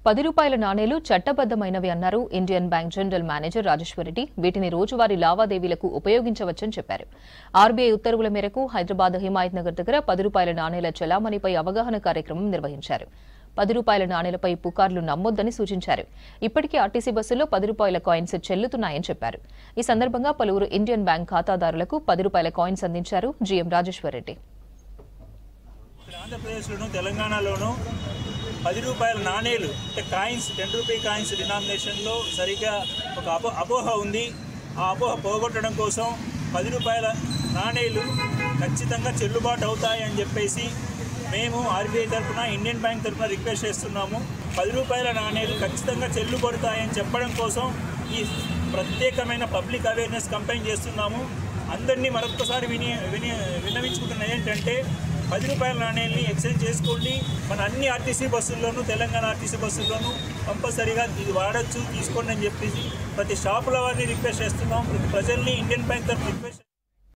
పది రూపాయల నాణేలు చట్టబద్దమైనవి అన్నారు Indian bank general manager Rajeshwara Reddy వీటిని రోజువారీ లావాదేవీలకు ఉపయోగించవచ్చని చెప్పారు ఆర్బీఐ ఉత్తర్వుల మేరకు హైదరాబాద్ హిమాయత్ నగర్ దగ్గర పది రూపాయల నాణేల చలామణిపై అవగాహన కార్యక్రమం నిర్వహించారు పది రూపాయల నాణేలపై పుకార్లు నమ్మొద్దని సూచించారు ఇప్పటికే ఆర్టీసీ బస్సుల్లో పది రూపాయల కాయిన్స్ చెల్లుతున్నాయని చెప్పారు ఈ సందర్భంగా పలువురు ఇండియన్ బ్యాంక్ ఖాతాదారులకు పది రూపాయల కాయిన్స్ అందించారు జీఎం రాజేశ్వరరెడ్డి ఇక్కడ ఆంధ్రప్రదేశ్లోను తెలంగాణలోను పది రూపాయల నాణేలు అంటే కాయిన్స్ టెన్ రూపీ కాయిన్స్ డినామినేషన్లో సరిగ్గా ఒక అపో అపోహ ఉంది ఆ అపోహ పోగొట్టడం కోసం పది రూపాయల నాణేలు ఖచ్చితంగా చెల్లుబాటు అవుతాయి అని చెప్పేసి మేము ఆర్బీఐ తరఫున ఇండియన్ బ్యాంక్ తరఫున రిక్వెస్ట్ చేస్తున్నాము పది రూపాయల నాణేలు ఖచ్చితంగా చెల్లుబడతాయని చెప్పడం కోసం ఈ ప్రత్యేకమైన పబ్లిక్ అవేర్నెస్ కంపెయిన్ చేస్తున్నాము అందరినీ మరొకసారి విని విని విన్నవించుకుంటున్నది ఏంటంటే పది రూపాయల నాణ్యాన్ని ఎక్స్చేంజ్ చేసుకోండి మన అన్ని ఆర్టీసీ బస్సుల్లోనూ తెలంగాణ ఆర్టీసీ బస్సుల్లోనూ కంపల్సరీగా ఇది వాడచ్చు తీసుకోండి అని చెప్పేసి ప్రతి షాపుల వారిని రిక్వెస్ట్ చేస్తున్నాం ప్రతి ప్రజల్ని ఇండియన్ బ్యాంక్ తరఫు రిక్వెస్ట్